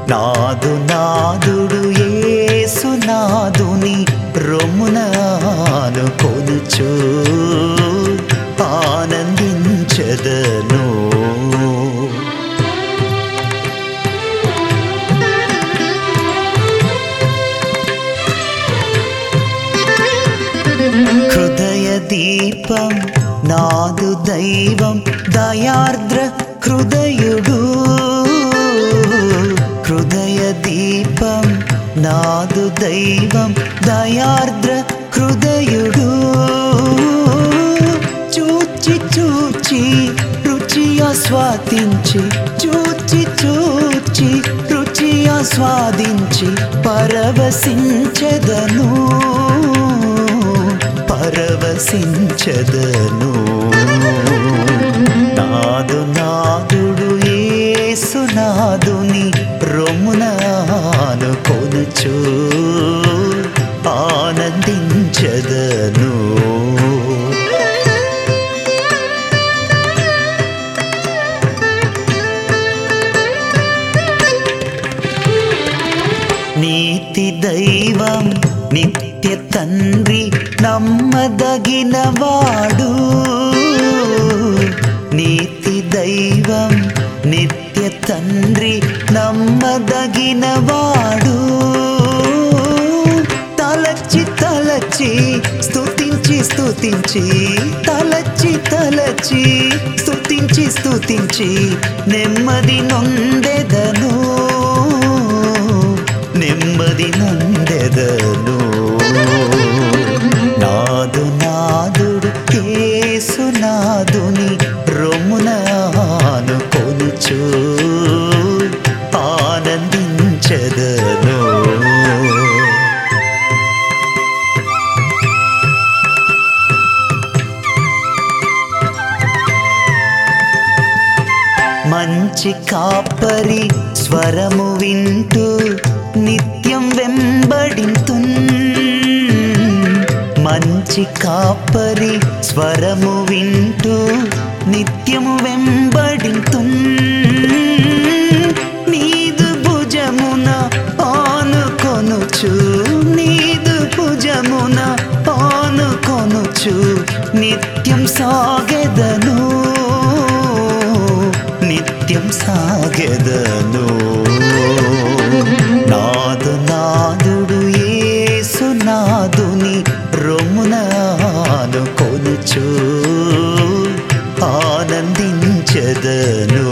నాదు నాదుడు యేసు నాదుని రొమ్మునాను కొనుచు ఆనందించదను హృదయ దీపం నాదు దైవం దయార్ద్ర హృదయుడు హృదయ దీపం నాదు దైవం దయార్ద్ర హృదయుడు చూచి చూచి రుచి ఆస్వాదించి చూచి చూచి రుచి ఆస్వాదించి పరవశించదను పరవశించదను నాదు నాదుడు యేసు నాదుని రొమ్మునాను కొనుచు ఆనందించదను నీతి దైవం నిత్య తండ్రి నమ్మదగినవాడు నీతి దైవం నిత్య తండ్రి నమ్మదగినవాడు తలచి తలచి స్తుతించి స్తుతించి తలచి తలచి స్తుతించి స్తుతించి నెమ్మది నొందెదను నెమ్మది నందెదను నాదు నాదుడు కేసు నాదుని రొమ్మునాను కొనుచు ఆనందించదను మంచి కాపరి స్వరము వింటూ నిత్యం వెంబడింతు మంచి కాపరి స్వరము వింటూ నిత్యము వెంబడింతు నీదు భుజమున ఆనుకొనుచు నీదు భుజమున ఆనుకొనుచు నిత్యం సాగెదను నిత్యం సాగెదను నాదు నాదుడు యేసు నాదుని రొమ్మునాను కొనుచు ఆనందించదను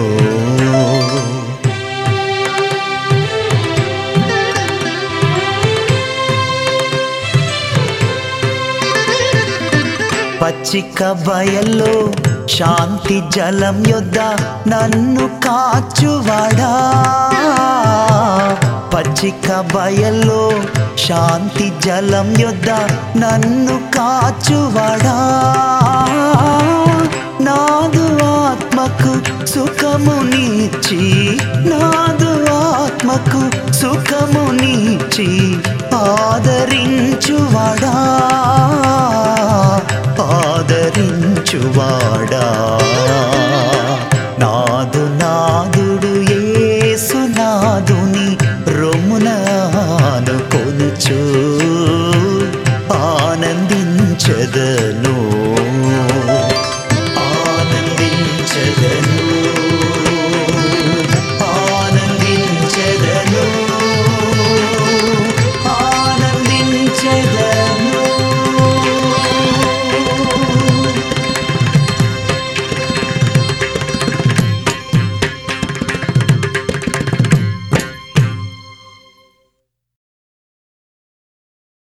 పచ్చిక బయల్లో శాంతి జలం యొద్ద నన్ను కాచువాడా పచ్చిక బయల్లో శాంతి జలం యొద్ద నన్ను కాచువాడా నాదు ఆత్మకు సుఖమునిచ్చి నాదు ఆత్మకు సుఖమునిచ్చి ఆదరించువాడా ఆదరించువాడా నాదు నాదుడు యేసు నాదుని రొమ్మునాను కొనుచు ఆనందించదను